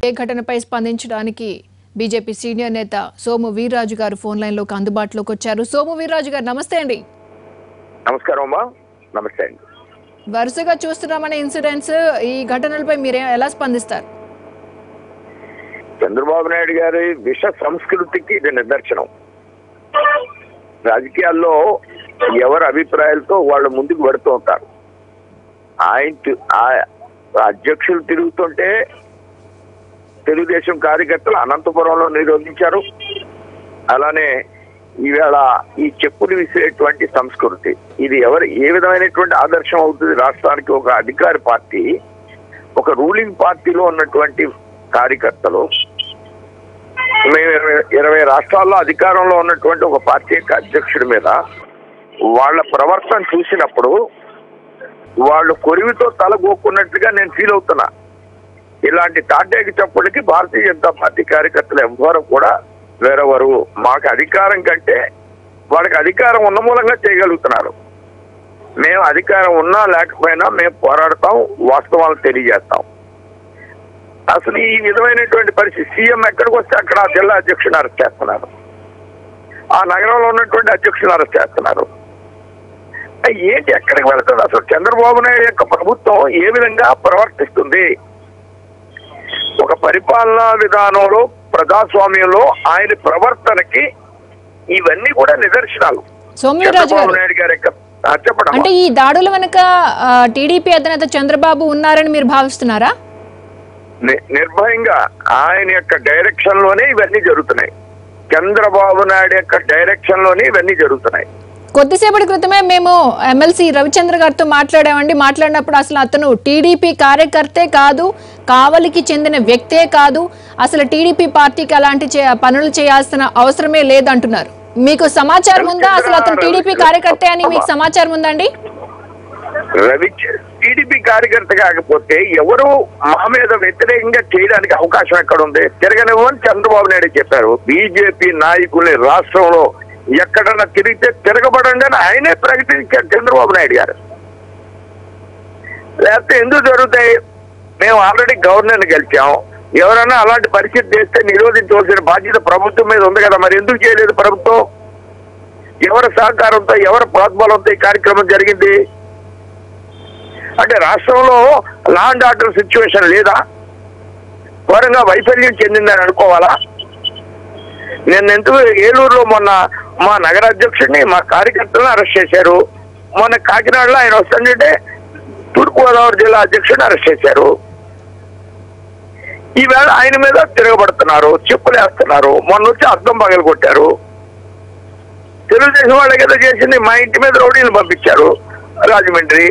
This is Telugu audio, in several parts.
ఏ ఘటనపై స్పందించడానికి బీజేపీ సీనియర్ నేత సోము వీర్రాజు గారు ఫోన్ లైన్లోకి అందుబాటులోకి వచ్చారు సోము వీర్రాజు గారు నమస్తే అండి నమస్కారం అమ్మా నమస్తే అండి వరుసగా చూస్తున్నామనే ఇన్సిడెంట్స్ ఈ ఘటనలపై మీరు ఎలా స్పందిస్తారు చంద్రబాబు నాయుడు గారి విష సంస్కృతికి ఇది నిదర్శనం రాజకీయాల్లో ఎవరి అభిప్రాయాలతో వాళ్ళు ముందుకు పెడుతూ ఉంటారు ఆయన తి- ఆ- అధ్యక్షులు తిరుగుతుంటే తెలుగుదేశం కార్యకర్తలు అనంతపురంలో నిరోధించారు అలానే ఈవేళ ఈ చెప్పులు విసిరేటువంటి సంస్కృతి ఇది ఎవరు ఏ విధమైనటువంటి ఆదర్శం అవుతుంది రాష్ట్రానికి ఒక అధికార పార్టీ ఒక రూలింగ్ పార్టీలో ఉన్నటువంటి కార్యకర్తలు మేము ఇరవై ఇరవై రాష్ట్రాల్లో అధికారంలో ఉన్నటువంటి ఒక పార్టీ యొక్క అధ్యక్షుడి మీద వాళ్ళ ప్రవర్తన చూసినప్పుడు వాళ్ళు కొరివితో తలగోక్కున్నట్టుగా నేను ఫీల్ అవుతున్నా ఇలాంటి తాటేకి చప్పుడికి భారతీయ జనతా పార్టీ కార్యకర్తలు ఎవ్వరు కూడా వేరెవరు మాకు అధికారం కంటే వాళ్ళకి అధికారం ఉన్న మూలంగా చేయగలుగుతున్నారు మేము అధికారం ఉన్నా లేకపోయినా మేము పోరాడతాం వాస్తవాలు తెలియజేస్తాం అసలు ఈ విధమైనటువంటి పరిస్థితి సీఎం ఎక్కడికి వస్తే అక్కడ ఆ జిల్లా అధ్యక్షుని అరెస్ట్ చేస్తున్నారు ఆ నగరంలో ఉన్నటువంటి అధ్యక్షుని అరెస్ట్ చేస్తున్నారు అయ్ ఏంటి ఎక్కడికి వెళ్తుంది అసలు చంద్రబాబు నాయుడు యొక్క ప్రభుత్వం ఏ విధంగా ప్రవర్తిస్తుంది ఒక పరిపాలనా విధానంలో ప్రజాస్వామ్యంలో ఆయన ప్రవర్తనకి ఇవన్నీ కూడా నిదర్శనాలు సోము వీర్రాజు చంద్రబాబు గారు నాయుడు గారి యొక్క ఆ, చెప్పండి అంటే అమ్మా. ఈ దాడుల వెనుక ఆ, టీడీపీ అధినేత చంద్రబాబు ఉన్నారని మీరు భావిస్తున్నారా ని- నిర్భయంగా ఆయన యొక్క డైరెక్షన్ లోనే ఇవన్నీ జరుగుతున్నాయి చంద్రబాబు నాయుడు యొక్క డైరెక్షన్ లోనే ఇవన్నీ జరుగుతున్నాయి కొద్దిసేపటి క్రితమే మేము ఎమ్మెల్సీ రవిచంద్ర గారితో మాట్లాడామండి మాట్లాడినప్పుడు అసలు అతను టీడీపీ కార్యకర్తే కాదు కావలికి చెందిన వ్యక్తే కాదు అసలు టీడీపీ పార్టీకి అలాంటి చే- పనులు చేయాల్సిన అవసరమే లేదంటున్నారు మీకు సమాచారం ఉందా అసలు అతను టీడీపీ కార్యకర్తే అని మీకు సమాచారం ఉందండి రవి టీడీపీ కార్యకర్త కాకపోతే ఎవరు మా మీద వ్యతిరేకంగా చేయడానికి అవకాశం ఎక్కడ ఉంది తిరగనివ్వని చంద్రబాబు నాయుడు చెప్పారు బీజేపీ నాయకుల్ని రాష్ట్రంలో ఎక్కడన్నా తిరిగితే తిరగబడండి అని ఆయనే ప్రకటించారు చంద్రబాబు నాయుడు గారు లేకపోతే ఎందుకు జరుగుతాయి మేము ఆల్రెడీ గవర్నర్ని గెలిచాం ఎవరైనా అలాంటి పరిస్థితి చేస్తే నిరోధించవలసిన బాధ్యత ప్రభుత్వం మీద ఉంది కదా మరి ఎందుకు చేయలేదు ప్రభుత్వం ఎవరి సహకారంతో ఎవరి ప్రోద్బలంతో ఈ కార్యక్రమం జరిగింది అంటే రాష్ట్రంలో లా అండ్ ఆర్డర్ సిచ్యువేషన్ లేదా ఘోరంగా వైఫల్యం చెందిందని అనుకోవాలా నేను ఎందుకు ఏలూరులో మొన్న మా నగర అధ్యక్షుడిని మా కార్యకర్తలను అరెస్ట్ చేశారు మొన్న కాకినాడలో ఆయన వస్తుంటే తూర్పుగోదావరి జిల్లా అధ్యక్షుడిని అరెస్ట్ చేశారు ఈవేళ ఆయన మీద తిరగబడుతున్నారు చెప్పులు వేస్తున్నారు మొన్న వచ్చి అర్థం పగలు కొట్టారు తెలుగుదేశం వాళ్ళకి ఏదో చేసింది మా ఇంటి మీద రౌడీలు పంపించారు రాజమండ్రి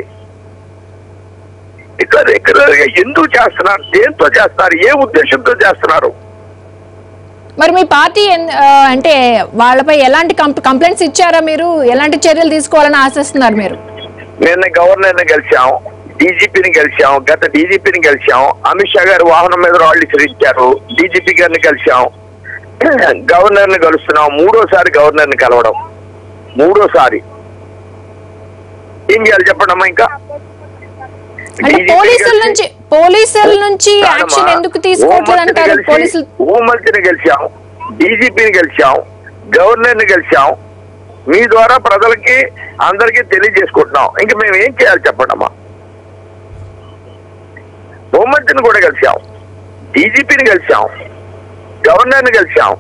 ఇక్కడ ఇక్కడ ఎందుకు చేస్తున్నారు దేంతో చేస్తున్నారు ఏ ఉద్దేశంతో చేస్తున్నారు మరి మీ పార్టీ ఎన్- ఆ, అంటే వాళ్ళపై ఎలాంటి కంప్- కంప్లైంట్స్ ఇచ్చారా మీరు ఎలాంటి చర్యలు తీసుకోవాలని ఆశిస్తున్నారు మీరు నిన్న గవర్నర్ని గెలిచాం డీజీపీని గెలిచాం గత డీజీపీని గెలిచాం అమిత్ షా గారు వాహనం మీద రాళ్ళు ఇచ్చారు డీజీపీ గారిని కలిశాం గవర్నర్ని కలుస్తున్నాం మూడోసారి గవర్నర్ని కలవడం మూడోసారి ఏం చేయాలి చెప్పండి అమ్మా ఇంకా అంటే DGP పోలీసుల కలిసి- నుంచి పోలీసుల నుంచి కాదమ్మా, యాక్షన్ ఎందుకు తీసుకోవట్లేదు అంటారు హోంమంత్రిని కలిసి- పోలీసులు హోంమంత్రిని గెలిచాం డీజీపీని గెలిచాం గవర్నర్ని గెలిచాం మీ ద్వారా ప్రజలకి అందరికీ తెలియజేసుకుంటున్నాం ఇంక మేము ఏం చేయాలి చెప్పండి అమ్మా హోంమంత్రిని కూడా కలిసాం డీజీపీని కలిసాం గవర్నర్ని కలిసాం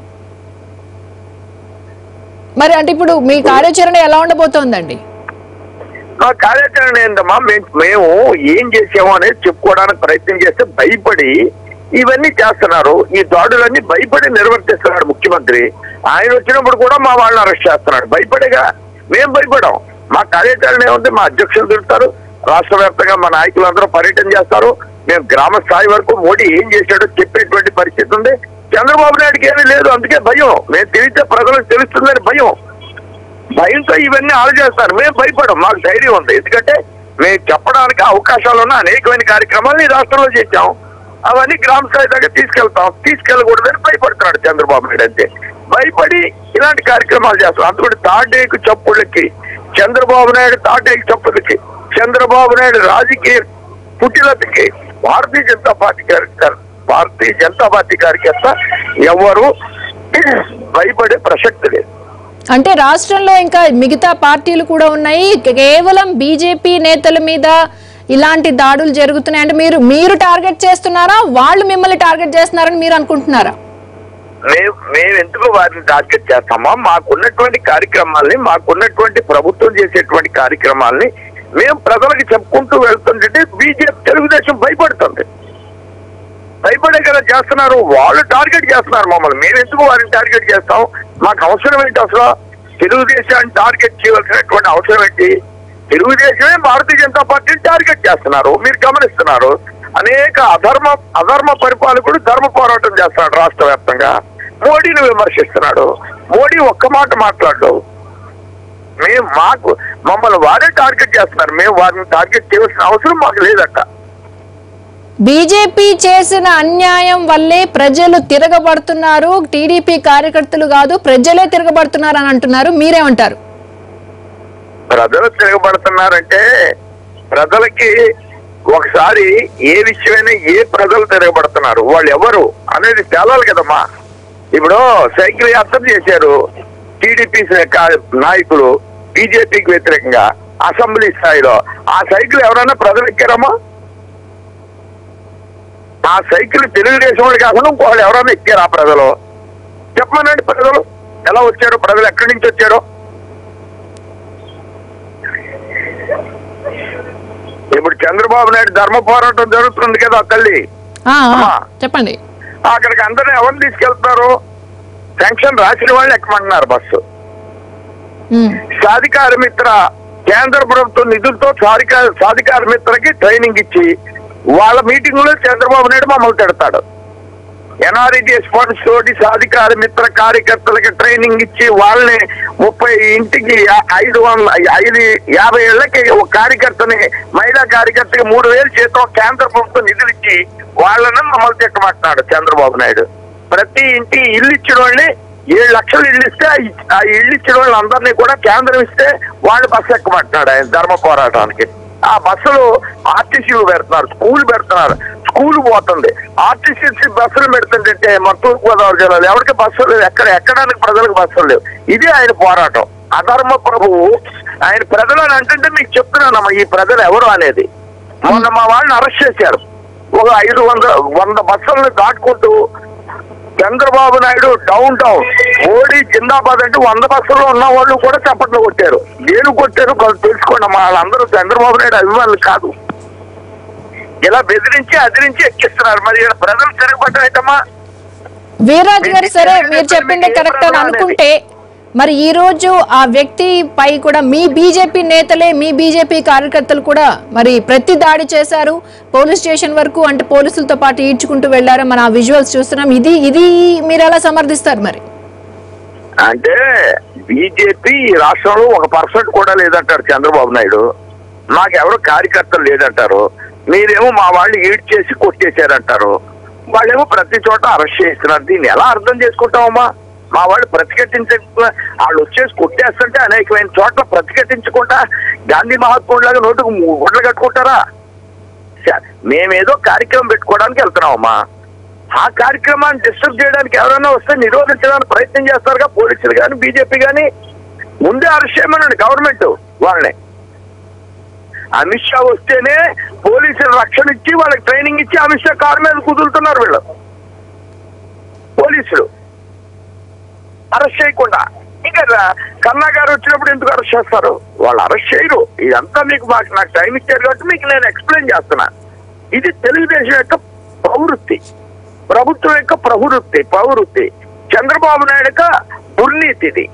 మరి అంటే ఇప్పుడు మీ కార్యాచరణ ఎలా ఉండబోతోందండి మా కార్యాచరణ ఏంటమ్మా మేము మేము ఏం చేసాము అనేది చెప్పుకోవడానికి ప్రయత్నం చేస్తే భయపడి ఇవన్నీ చేస్తున్నారు ఈ దాడులన్నీ భయపడి నిర్వర్తిస్తున్నాడు ముఖ్యమంత్రి ఆయన వచ్చినప్పుడు కూడా మా వాళ్ళని అరెస్ట్ చేస్తున్నాడు భయపడేగా మేము భయపడాం మా కార్యాచరణ ఏముంది మా అధ్యక్షులు తిరుగుతారు రాష్ట్ర వ్యాప్తంగా మా నాయకులందరూ పర్యటన చేస్తారు మేము గ్రామ స్థాయి వరకు మోడీ ఏం చేశాడో చెప్పేటువంటి పరిస్థితి ఉంది చంద్రబాబు నాయుడుకి ఏమీ లేదు అందుకే భయం మేము తిరిగితే ప్రజలకు తెలుస్తుందని భయం భయంతో ఇవన్నీ ఆలోచిస్తారు మేము భయపడం మాకు ధైర్యం ఉంది ఎందుకంటే మేము చెప్పడానికి అవకాశాలు ఉన్న అనేకమైన కార్యక్రమాలు ఈ రాష్ట్రంలో చేశాం అవన్నీ గ్రామ స్థాయి దాకా తీసుకెళ్తాం తీసుకెళ్ళకూడదని భయపడుతున్నాడు చంద్రబాబు నాయుడు అంతే భయపడి ఇలాంటి కార్యక్రమాలు చేస్తాం అందుకని తాటేకు చప్పుళ్ళకి చంద్రబాబు నాయుడు తాటేకు చప్పులకి చంద్రబాబు నాయుడు రాజకీయ పుట్టిలతకి భారతీయ జనతా పార్టీ గారి- గారి భారతీయ జనతా పార్టీ కార్యకర్త ఎవరు భయపడే ప్రసక్తి లేదు అంటే రాష్ట్రంలో ఇంకా మిగతా పార్టీలు కూడా ఉన్నాయి కేవలం బీజేపీ నేతల మీద ఇలాంటి దాడులు జరుగుతున్నాయి అంటే మీరు మీరు టార్గెట్ చేస్తున్నారా వాళ్ళు మిమ్మల్ని టార్గెట్ చేస్తున్నారని మీరు అనుకుంటున్నారా మేము మేము ఎందుకు వారిని టార్గెట్ చేస్తామా మాకున్నటువంటి కార్యక్రమాల్ని మాకున్నటువంటి ప్రభుత్వం చేసేటువంటి కార్యక్రమాల్ని మేము ప్రజలకు చెప్పుకుంటూ వెళ్తుంటే బీజేపీ తెలుగుదేశం భయపడుతుంది భయపడే కదా చేస్తున్నారు వాళ్ళు టార్గెట్ చేస్తున్నారు మమ్మల్ని మేము ఎందుకు వారిని టార్గెట్ చేస్తాం మాకు అవసరం ఏంటి అసలు తెలుగుదేశాన్ని టార్గెట్ చేయవలసినటువంటి అవసరం ఏంటి తెలుగుదేశమే భారతీయ జనతా పార్టీని టార్గెట్ చేస్తున్నారు మీరు గమనిస్తున్నారు అనేక అధర్మ అధర్మ పరిపాలకుడు ధర్మ పోరాటం చేస్తున్నాడు రాష్ట్ర వ్యాప్తంగా మోడీని విమర్శిస్తున్నాడు మోడీ ఒక్క మాట మాట్లాడు మేము మాకు మమ్మల్ని వారే టార్గెట్ చేస్తున్నారు మేము వారిని టార్గెట్ చేయవలసిన అవసరం మాకు లేదట బీజేపీ చేసిన అన్యాయం వల్లే ప్రజలు తిరగబడుతున్నారు టీడీపీ కార్యకర్తలు కాదు ప్రజలే తిరగబడుతున్నారు అని అంటున్నారు మీరేమంటారు ప్రజలు తిరగబడుతున్నారంటే ప్రజలకి ఒకసారి ఏ విషయమైనా ఏ ప్రజలు తిరగబడుతున్నారు వాళ్ళు ఎవరు అనేది తేలాలి కదమ్మా ఇప్పుడు సైకిల్ యాత్ర చేశారు టీడీపీ నాయకులు బీజేపీకి వ్యతిరేకంగా అసెంబ్లీ స్థాయిలో ఆ సైకిల్ ఎవరైనా ప్రజలు ఎక్కారమ్మా ఆ సైకిల్ తెలుగుదేశం వాళ్ళు కాకుండా ఇంకోళ్ళు ఎవరైనా ఎక్కారు ఆ ప్రజలు చెప్పమనండి ప్రజలు ఎలా వచ్చారు ప్రజలు ఎక్కడి నుంచి వచ్చారో ఇప్పుడు చంద్రబాబు నాయుడు ధర్మ పోరాటం జరుగుతుంది కదా తల్లి ఆ, ఆ, అమ్మా. చెప్పండి అక్కడికి అందరిని ఎవరిని తీసుకెళ్తున్నారు శాంక్షన్ రాసిన వాళ్ళని ఎక్కమంటున్నారు బస్సు ఉమ్, సాధికార మిత్ర కేంద్ర ప్రభుత్వం నిధులతో సాధికార సాధికార మిత్రకి ట్రైనింగ్ ఇచ్చి వాళ్ళ మీటింగ్ లో చంద్రబాబు నాయుడు మమ్మల్ని తిడతాడు ఎన్ఆర్ఈడిఎస్ ఫండ్స్ తోటి సాధికార మిత్ర కార్యకర్తలకి ట్రైనింగ్ ఇచ్చి వాళ్ళని ముప్పై ఇంటికి యా- ఐదు వందల ఐదు యాభై ఏళ్ళకి ఒక కార్యకర్తని మహిళా కార్యకర్తకి మూడు వేలు చేతం కేంద్ర ప్రభుత్వం నిధులు ఇచ్చి వాళ్ళని మమ్మల్ని తిట్టమంటున్నాడు చంద్రబాబు నాయుడు ప్రతి ఇంటి ఇల్లు ఇచ్చిన వాళ్ళని ఏడు లక్షలు ఇల్లు ఇస్తే ఆ ఇ- ఆ ఇల్లు ఇచ్చిన వాళ్ళందరినీ కూడా కేంద్రం ఇస్తే వాళ్ళు బస్సు ఎక్కమంటున్నాడు ఆయన ధర్మ పోరాటానికి ఆ బస్సులు ఆర్టీసీలు పెడుతున్నారు స్కూల్ పెడుతున్నారు స్కూల్ పోతుంది ఆర్టీసీ బస్సులు పెడుతుంటే మన తూర్పు గోదావరి జిల్లాలో ఎవరికి బస్సులు లేవు ఎక్కడ ఎక్కడానికి ప్రజలకు బస్సులు లేవు ఇది ఆయన పోరాటం అధర్మ ప్రభువు ఆయన ప్రజలు అని అంటుంటే మీకు చెప్తున్నానమ్మా ఈ ప్రజలు ఎవరు అనేది మొన్న మా వాళ్ళని అరెస్ట్ చేశారు ఒక ఐదు వంద వంద బస్సులను దాటుకుంటూ చంద్రబాబు నాయుడు డౌన్ టౌన్ మోడీ జిందాబాద్ అంటే వంద బస్సుల్లో ఉన్న వాళ్ళు కూడా చప్పట్లు కొట్టారు నేను కొట్టారు కొంచెం తెలుసుకోండి అమ్మా వాళ్ళందరూ చంద్రబాబు నాయుడు అభిమానులు కాదు ఇలా బెదిరించి అదిరించి ఎక్కిస్తున్నారు మరి ఈడ ప్రజలు తిరగబడ్డం ఏంటమ్మా వీర్రాజు గారు సరే మీరు చెప్పిందే కరెక్ట్ అని అనుకుంటే మరి ఈ రోజు ఆ వ్యక్తి పై కూడా మీ బీజేపీ నేతలే మీ బీజేపీ కార్యకర్తలు కూడా మరి ప్రతి దాడి చేశారు పోలీస్ స్టేషన్ వరకు అంటే పోలీసులతో పాటు ఈడ్చుకుంటూ వెళ్లారు మన ఆ విజువల్స్ చూస్తున్నాం ఇది ఇది మీరు ఎలా సమర్థిస్తారు మరి అంటే బీజేపీ ఈ రాష్ట్రంలో ఒక పర్సెంట్ కూడా లేదంటారు చంద్రబాబు నాయుడు మాకెవరు కార్యకర్తలు లేదంటారు మీరేమో మా వాళ్ళు ఈడ్ చేసి కొట్టేశారంటారు వాళ్ళేమో ప్రతి చోట అరెస్ట్ చేస్తున్నారు దీన్ని ఎలా అర్థం చేసుకుంటామమ్మా మా వాళ్ళు ప్రతిఘటించ వాళ్ళు వచ్చేసి కొట్టేస్తుంటే అనేకమైన చోట్ల ప్రతిఘటించకుండా గాంధీ మహాత్ముడిలాగా నోటుకు ము- గుడ్లు కట్టుకుంటారా స- మేమేదో కార్యక్రమం పెట్టుకోవడానికి వెళ్తున్నామమ్మా ఆ కార్యక్రమాన్ని డిస్టర్బ్ చేయడానికి ఎవరైనా వస్తే నిరోధించడానికి ప్రయత్నం చేస్తారుగా పోలీసులు కానీ బీజేపీ కానీ ముందే అరెస్ట్ చేయమనండి గవర్నమెంట్ వాళ్ళని అమిత్ షా వస్తేనే పోలీసులు రక్షణ ఇచ్చి వాళ్ళకి ట్రైనింగ్ ఇచ్చి అమిత్ షా కారు మీద కుదురుతున్నారు వీళ్ళు పోలీసులు అరెస్ట్ చేయకుండా ఇంకా రా- కన్నా గారు వచ్చినప్పుడు ఎందుకు అరెస్ట్ చేస్తారు వాళ్ళు అరెస్ట్ చేయరు ఇదంతా మీకు మాకు నాకు టైం ఇచ్చారు కాబట్టి మీకు నేను ఎక్స్ప్లెయిన్ చేస్తున్నా ఇది తెలుగుదేశం యొక్క ప్రవృత్తి ప్రభుత్వం యొక్క ప్రవృత్తి ప్రవృత్తి చంద్రబాబు నాయుడు యొక్క దుర్నీతి ఇది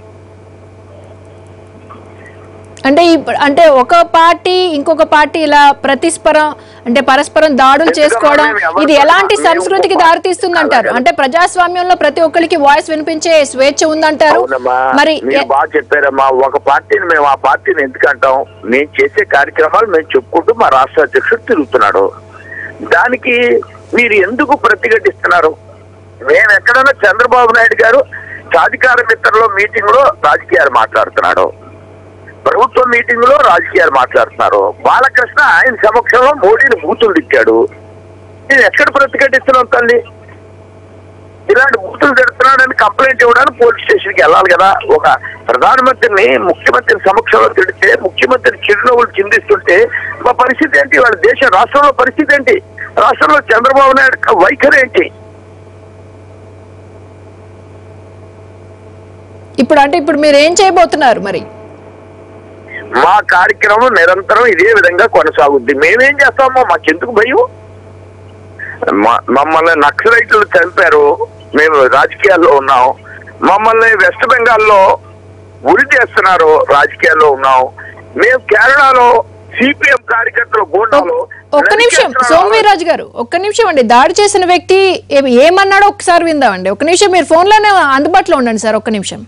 అంటే ఇప్పు- అంటే ఒక పార్టీ ఇంకొక పార్టీ ఇలా ప్రతిస్పరం అంటే పరస్పరం దాడులు చేసుకోవడం ఇది ఎలాంటి సంస్కృతికి దారితీస్తుంది అంటారు అంటే ప్రజాస్వామ్యంలో ప్రతి ఒక్కరికి వాయిస్ వినిపించే స్వేచ్ఛ ఉందంటారు అవునమ్మా మరి మీరు బాగా చెప్పారమ్మా ఒక పార్టీని మేము ఆ పార్టీని ఎందుకంటాం మేము చేసే కార్యక్రమాలు మేము చెప్పుకుంటూ మా రాష్ట్ర అధ్యక్షుడు తిరుగుతున్నాడు దానికి మీరు ఎందుకు ప్రతిఘటిస్తున్నారు మేము ఎక్కడైనా చంద్రబాబు నాయుడు గారు సాధికార మిత్రలో మీటింగ్ లో రాజకీయాలు మాట్లాడుతున్నాడు ప్రభుత్వ మీటింగ్ లో రాజకీయాలు మాట్లాడుతున్నారు బాలకృష్ణ ఆయన సమక్షంలో మోడీని బూతులు తిట్టాడు నేను ఎక్కడ ప్రతిఘటిస్తున్నాం తల్లి ఇలాంటి బూతులు తిడుతున్నాడని కంప్లైంట్ ఇవ్వడానికి పోలీస్ స్టేషన్ కి వెళ్ళాలి కదా ఒక ప్రధానమంత్రిని ముఖ్యమంత్రి సమక్షంలో తిడితే ముఖ్యమంత్రి చిరునవ్వులు చిందిస్తుంటే మా పరిస్థితి ఏంటి వాళ్ళ దేశ రాష్ట్రంలో పరిస్థితి ఏంటి రాష్ట్రంలో చంద్రబాబు నాయుడు యొక్క వైఖరి ఏంటి ఇప్పుడు అంటే ఇప్పుడు మీరు ఏం చేయబోతున్నారు మరి మా కార్యక్రమం నిరంతరం ఇదే విధంగా కొనసాగుద్ది మేమేం చేస్తామో మాకెందుకు భయం మా- మమ్మల్ని నక్సలైట్లు చంపారు మేము రాజకీయాల్లో ఉన్నాం మమ్మల్ని వెస్ట్ బెంగాల్లో ఉరి చేస్తున్నారు రాజకీయాల్లో ఉన్నాం మేము కేరళలో సిపిఎం కార్యకర్తలు గూండాలు ఒక్క నిమిషం సోమవీరాజు గారు ఒక్క నిమిషం అండి దాడి చేసిన వ్యక్తి ఏ- ఏమన్నాడో ఒకసారి విందామండి ఒక్క నిమిషం మీరు ఫోన్లోనే అందుబాటులో ఉండండి సార్ ఒక్క నిమిషం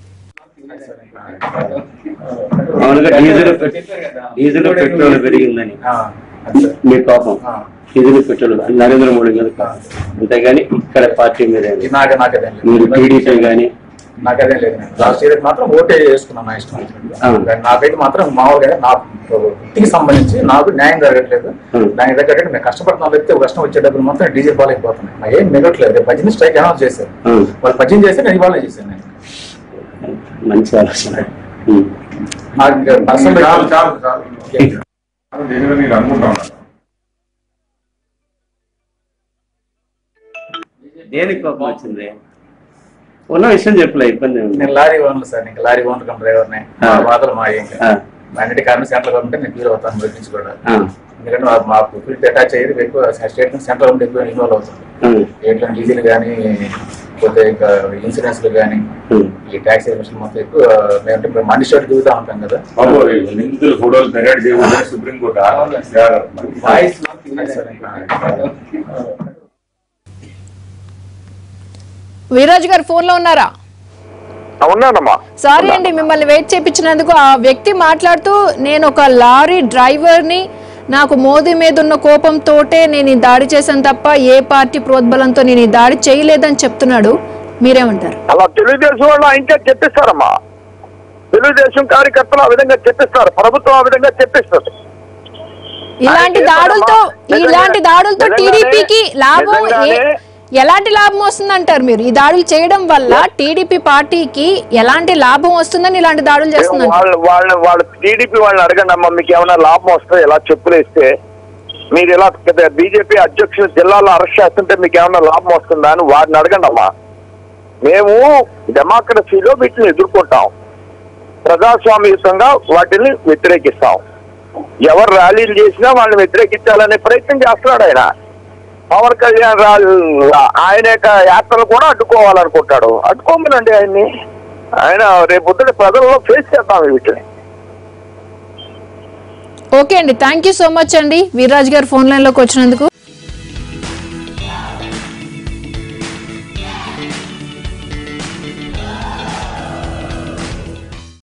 మామూలుగా డీజిల్ డీజిల్ పెట్రోల్ పెరిగిందని ఆ, అది సార్. మీ కోపం ఆ. డీజిల్ పెట్రోల్ నరేంద్ర మోడీ మీద కోపం. అంతేగాని ఇక్కడ పార్టీ మీద ఏం లేదు. ఇది నాకు నాకదేం మీరు లేదు టీడీపీ కానీ నాకదేం లేదు లాస్ట్ ఇయర్ మాత్రం ఓటే చేసుకున్నాను నా ఇష్టం ఆ. కానీ నాకైతే మాత్రం మామూలుగా నా ఇంటికి సంబంధించి నాకు న్యాయం జరగట్లేదు ఆ. దానికి తగ్గట్టు మేము కష్టపడుతున్న వ్యక్తి ఒక కష్టం వచ్చే డబ్బులు మాత్రం డీజిల్ పాలైపోతున్నాయి నాకు ఏం మిగట్లేదు రేపు భజన స్ట్రైక్ అనౌన్స్ చేశారు ఆ. వాళ్ళు భజన చేస్తే నేను ఇవాళ చేశాను నేను మంచి ఆలోచన ఉం. నాకు ఇంకా personal చాలు చాలు చాలు నేను నేను అనుకుంటా ఉన్నాను దేనికి కోపం వచ్చింది ఉన్న విషయం చెప్పలే ఇబ్బంది ఏమి నేను లారీ ఓనర్ సార్ ఇంకా లారీ ఓనర్ కమ్ డ్రైవర్ని ఆ. మా బాధలు మా ఇంకా ఆ. అన్నిటి కారణం సెంట్రల్ గవర్నమెంట్ నేను ఫీల్ అవుతాను బయట నుంచి కూడా ఆ. ఎందుకంటే మా- మాకు ఫీల్డ్ అటాచ్ అయ్యేది ఎక్కువ స్టేట్ నుంచి సెంట్రల్ గవర్నమెంట్ ఎక్కువ ఇన్వాల్వ్ అవుతుంది ఉం. ఎట్లా డీజిల్ కానీ పోతే ఇంకా ఇన్సూరెన్స్లు కానీ ఉం. ఈ ట్యాక్స్ ఎలిమినేషన్ మొత్తం ఎక్కువ మేమంటే ఇప్పుడు మనిషి చోటు దిగుతూ ఉంటాం కదా బాబు ఈ నిందితుల ఫోటోలు తయారు చేయమని సుప్రీంకోర్టు ఆదేశాలు. అది సార్ ఇంకా. వీరాజు గారు ఫోన్లో ఉన్నారా ఉన్నానమ్మా సారీ అండి మిమ్మల్ని వెయిట్ చేయించినందుకు ఆ వ్యక్తి మాట్లాడుతూ నేను ఒక లారీ డ్రైవర్ని నాకు మోదీ మీద ఉన్న కోపంతోటే నేను ఈ దాడి చేశాను తప్ప ఏ పార్టీ ప్రోద్బలంతో నేను ఈ దాడి చేయలేదని చెప్తున్నాడు మీరేమంటారు అలా తెలుగుదేశం వాళ్ళు ఇంకా చెప్పిస్తారమ్మా తెలుగుదేశం కార్యకర్తలు ఆ విధంగా చెప్పిస్తారు ప్రభుత్వం ఆ విధంగా చెప్పిస్తుంది ఇలాంటి ఆయన దాడులతో నిజంగానే- ఇలాంటి దాడులతో నిజంగానే- టీడీపీకి లాభం ఏ- నిజంగానే- ఎలాంటి లాభం వస్తుందంటారు మీరు ఈ దాడులు చేయడం వల్ల టీడీపీ పార్టీకి ఎలాంటి లాభం వస్తుందని ఇలాంటి దాడులు చేస్తున్నారు వాళ్ళు వాళ్ళ వాళ్ళ టీడీపీ వాళ్ళని అడగండి అమ్మా మీకు ఏమైనా లాభం వస్తే ఇలా చెప్పులేస్తే మీరు ఇలా బీజేపీ అధ్యక్షులు జిల్లాలో అరెస్ట్ చేస్తుంటే మీకు ఏమైనా లాభం వస్తుందా అని వారిని అడగండి అమ్మా మేము డెమోక్రసీలో వీటిని ఎదుర్కొంటాం ప్రజాస్వామ్యయుతంగా వాటిని వ్యతిరేకిస్తాం ఎవరు ర్యాలీలు చేసినా వాళ్ళని వ్యతిరేకించాలనే ప్రయత్నం చేస్తున్నాడు ఆయన పవన్ కళ్యాణ్ రా- ఆయన యొక్క యాత్రలు కూడా అడ్డుకోవాలనుకుంటాడు అడ్డుకోమనండి ఆయన్ని ఆయన రేపు పొద్దున ప్రజల్లో ఫేస్ చేద్దాం వీటిని ఓకే అండి థ్యాంక్ యూ సో మచ్ అండి వీర్రాజు గారు ఫోన్ లైన్లోకి వచ్చినందుకు